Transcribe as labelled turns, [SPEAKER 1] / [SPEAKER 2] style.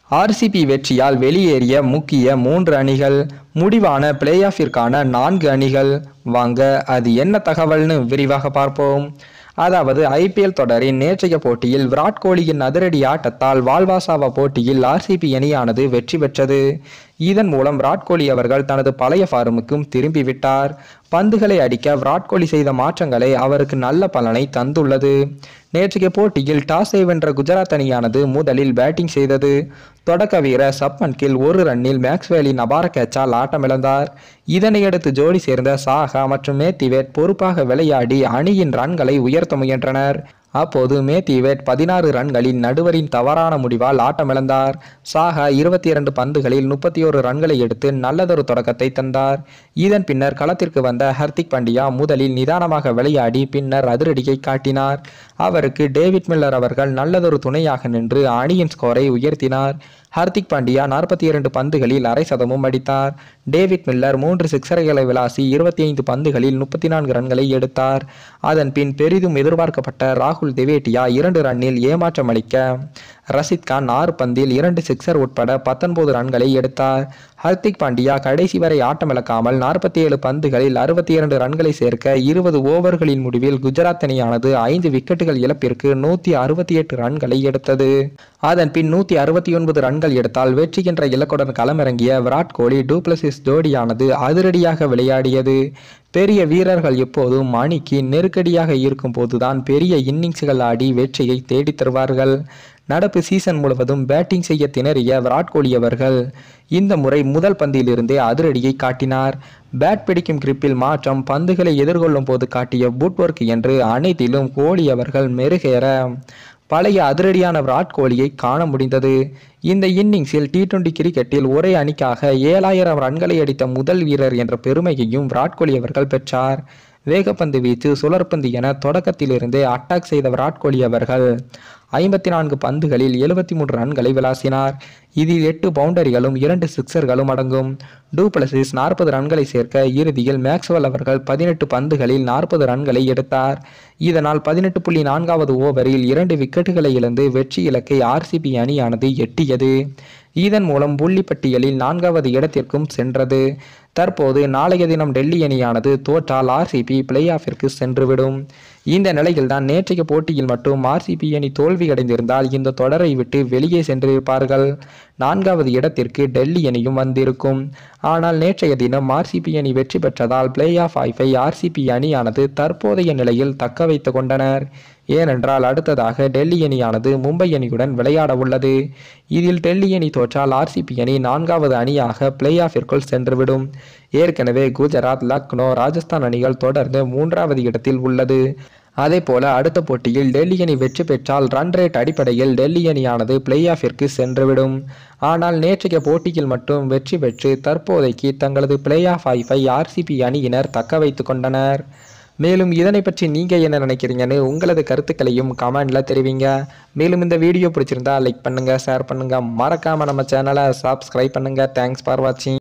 [SPEAKER 1] RCB வெற்றியால் வெளியேறிய முக்கிய மூன்று அணிகள் முடிவான பிளே ஆஃபிற்கான நான்கு அணிகள் வாங்க அது என்ன தகவல்னு விரிவாக பார்ப்போம் அதாவது ஐபிஎல் தொடரின் நேற்றைய போட்டியில் விராட் கோலியின் அதிரடி ஆட்டத்தால் வால்வாசாவா போட்டியில் ஆர்சிபி அணியானது வெற்றி பெற்றது இதன் மூலம் விராட் கோலி அவர்கள் தனது பழைய ஃபார்முக்கும் திரும்பிவிட்டார் பந்துகளை அடிக்க விராட் கோலி செய்த மாற்றங்களை அவருக்கு நல்ல பலனை தந்துள்ளது நேற்றைய போட்டியில் டாஸை வென்ற குஜராத் அணியானது முதலில் பேட்டிங் செய்தது தொடக்க வீரர் சப்மன் கில் ஒரு ரன்னில் மேக்ஸ்வேலின் அபார கேட்சால் ஆட்டமிழந்தார் இதனையடுத்து ஜோடி சேர்ந்த சாஹா மற்றும் மேத்திவேட் பொறுப்பாக விளையாடி அணியின் ரன்களை உயர்த்த முயன்றனர் அப்போது மேத்யூவேட் பதினாறு ரன்களின் நடுவரின் தவறான முடிவால் ஆட்டமிழந்தார் சாஹா இருபத்தி இரண்டு பந்துகளில் முப்பத்தி ஒரு ரன்களை எடுத்து நல்லதொரு தொடக்கத்தை தந்தார் இதன் பின்னர் களத்திற்கு வந்த ஹர்திக் பாண்டியா முதலில் நிதானமாக விளையாடி பின்னர் அதிரடியை காட்டினார் அவருக்கு டேவிட் மில்லர் அவர்கள் நல்லதொரு துணையாக நின்று அணியின் ஸ்கோரை உயர்த்தினார் ஹர்திக் பாண்டியா நாற்பத்தி இரண்டு பந்துகளில் அரை சதமும் அடித்தார் டேவிட் மில்லர் மூன்று சிக்ஸர்களை விளாசி இருபத்தி ஐந்து பந்துகளில் முப்பத்தி நான்கு ரன்களை எடுத்தார் அதன் பின் பெரிதும் எதிர்பார்க்கப்பட்ட ராகுல் திவேட்டியா இரண்டு ரன்னில் ஏமாற்றம் அளிக்க ரஷித் கான் ஆறு பந்தில் இரண்டு சிக்ஸர் உட்பட பத்தொன்பது ரன்களை எடுத்தார் ஹர்திக் பாண்டியா கடைசி வரை ஆட்டமிழக்காமல் நாற்பத்தி ஏழு பந்துகளில் அறுபத்தி இரண்டு ரன்களை சேர்க்க இருபது ஓவர்களின் முடிவில் குஜராத் அணியானது ஐந்து விக்கெட்டுகள் இழப்பிற்கு நூற்றி அறுபத்தி எட்டு ரன்களை எடுத்தது அதன் பின் நூற்றி அறுபத்தி ஒன்பது ரன்கள் எடுத்தால் வெற்றி என்ற இலக்குடன் களமிறங்கிய விராட் கோலி டூப்ளசிஸ் ஜோடியானது அதிரடியாக விளையாடியது பெரிய வீரர்கள் எப்போதும் அணிக்கு நெருக்கடியாக இருக்கும் போதுதான் பெரிய இன்னிங்ஸ்கள் ஆடி வெற்றியை தேடித் தருவார்கள் நடப்பு சீசன் முழுவதும் பேட்டிங் செய்ய திணறிய விராட் கோலி அவர்கள் இந்த முறை முதல் பந்திலிருந்தே அதிரடியை காட்டினார் பேட் பிடிக்கும் கிரிப்பில் மாற்றம் பந்துகளை எதிர்கொள்ளும் போது காட்டிய புட் ஒர்க் என்று அனைத்திலும் கோலி அவர்கள் மெருகேற பழைய அதிரடியான விராட் கோலியை காண முடிந்தது இந்த இன்னிங்ஸில் டி டுவெண்டி கிரிக்கெட்டில் ஒரே அணிக்காக ஏழாயிரம் ரன்களை அடித்த முதல் வீரர் என்ற பெருமையையும் விராட் கோலி அவர்கள் பெற்றார் வேகப்பந்து வீச்சு சுழற்பந்து என தொடக்கத்திலிருந்தே அட்டாக் செய்த விராட் கோலி அவர்கள் ஐம்பத்தி நான்கு பந்துகளில் எழுபத்தி மூன்று ரன்களை விளாசினார் இதில் எட்டு பவுண்டரிகளும் இரண்டு சிக்சர்களும் அடங்கும் டூப்ளசிஸ் நாற்பது ரன்களை சேர்க்க இறுதியில் மேக்ஸ்வெல் அவர்கள் பதினெட்டு பந்துகளில் நாற்பது ரன்களை எடுத்தார் இதனால் பதினெட்டு புள்ளி நான்காவது ஓவரில் இரண்டு விக்கெட்டுகளை இழந்து வெற்றி இலக்கை ஆர்சிபி அணியானது எட்டியது இதன் மூலம் புள்ளி பட்டியலில் நான்காவது இடத்திற்கும் சென்றது தற்போது நாளைய தினம் டெல்லி அணியானது தோற்றால் ஆர்சிபி பிளே ஆஃபிற்கு சென்றுவிடும் இந்த நிலையில்தான் நேற்றைய போட்டியில் மட்டும் ஆர்சிபி அணி தோல்வியடைந்திருந்தால் இந்த தொடரை விட்டு வெளியே சென்றிருப்பார்கள் நான்காவது இடத்திற்கு டெல்லி அணியும் வந்திருக்கும் ஆனால் நேற்றைய தினம் ஆர்சிபி அணி வெற்றி பெற்றதால் பிளே ஆஃப் வாய்ப்பை ஆர்சிபி அணியானது தற்போதைய நிலையில் தக்க வைத்துக் கொண்டனர் ஏனென்றால் அடுத்ததாக டெல்லி அணியானது மும்பை அணியுடன் விளையாட உள்ளது இதில் டெல்லி அணி தோற்றால் ஆர்சிபி அணி நான்காவது அணியாக பிளே ஆஃபிற்குள் சென்றுவிடும் ஏற்கனவே குஜராத் லக்னோ ராஜஸ்தான் அணிகள் தொடர்ந்து மூன்றாவது இடத்தில் உள்ளது அதே போல அடுத்த போட்டியில் டெல்லி அணி வெற்றி பெற்றால் ரன் ரேட் அடிப்படையில் டெல்லி அணியானது பிளே ஆஃபிற்கு சென்றுவிடும் ஆனால் நேற்றைய போட்டியில் மட்டும் வெற்றி பெற்று தற்போதைக்கு தங்களது பிளே ஆஃப் வாய்ப்பை ஆர்சிபி அணியினர் தக்க வைத்துக் கொண்டனர் மேலும் இதனை பற்றி நீங்கள் என்ன நினைக்கிறீங்கன்னு உங்களது கருத்துக்களையும் கமெண்ட்ல தெரிவிங்க மேலும் இந்த வீடியோ பிடிச்சிருந்தா லைக் பண்ணுங்க ஷேர் பண்ணுங்க மறக்காம நம்ம சேனலை சப்ஸ்கிரைப் பண்ணுங்க தேங்க்ஸ் ஃபார் வாட்சிங்